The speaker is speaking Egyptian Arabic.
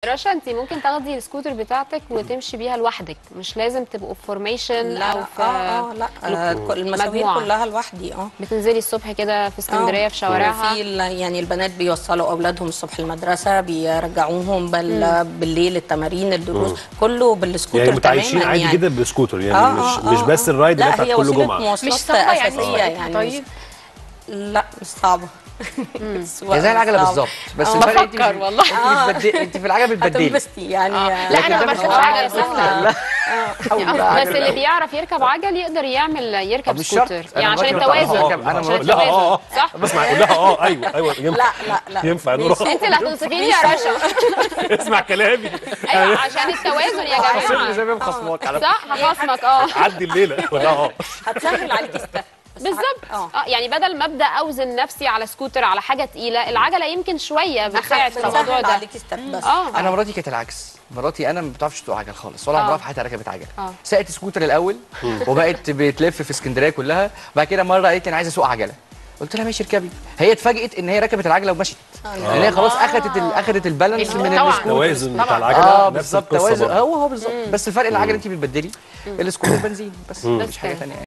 رشا انت ممكن تاخدي السكوتر بتاعتك وتمشي بيها لوحدك مش لازم تبقوا في فورميشن لا او في اه اه لا آه كل- المشاوير مجموعة. كلها لوحدي اه بتنزلي الصبح كده في اسكندريه آه. في شوارعها في ال- يعني البنات بيوصلوا اولادهم الصبح المدرسه بيرجعوهم بال... بالليل التمارين الدروس كله بالسكوتر يعني متعايشين تماما عادي يعني. جدا بالسكوتر يعني آه، مش آه، مش آه، بس آه. الرايد اللي لا بتاعت هي كل وسيلة جمعه مواصلات مش صعبة يعني اساسيه سواقتها يعني طيب لا مش صعبه هي زي العجله بالظبط بس آه. الفرق انت بفكر مش- والله. انت بتبدلي انت في العجله بتبدلي هتنبسطي يعني لا لكن انا ده ما مش بركبش صعب. عجله سهله لا حاول بقى بس عجلة. اللي بيعرف يركب عجل يقدر يعمل يركب مش شرط. سكوتر أنا يعني عشان مراتي ما التوازن بتعرفش تركب. أنا عشان مراتي- لا اه اه التوازن صح بسمع يقول لها اه ايوه ايوه ينفع لا لا لا ينفع نروح انت اللي هتنصفيني يا رشا اسمع كلامي ايوه عشان التوازن يا عشان جماعه زي ما مخصماك على صح هخصمك اه عدي الليله ولا اه هتسهل عليكي ستيب بس بالظبط هت- اه اه يعني بدل ما ابدا اوزن نفسي على سكوتر على حاجه تقيله العجله يمكن شويه بتساعد في الموضوع بتسهل ده عليكي ستيب بس اه انا مراتي كانت العكس مراتي انا ما بتعرفش تسوق عجل خالص ولا عمرها آه. في حياتها ركبت عجل آه. ساقت سكوتر الاول وبقت بتلف في اسكندريه كلها بعد كده مره قالت لي انا عايزه اسوق عجله قلت لها ماشي اركبي هي اتفاجئت ان هي ركبت العجله ومشت لان هي خلاص اخذت ال- اخذت البالانس طبعاً. من السكوتر التوازن بتاع طبعاً. العجله اه نفس بالظبط القصه توازن برضه. هو هو بالظبط بس الفرق العجله انت بتبدلي السكوتر بنزين بس مفيش حاجه كده. ثانيه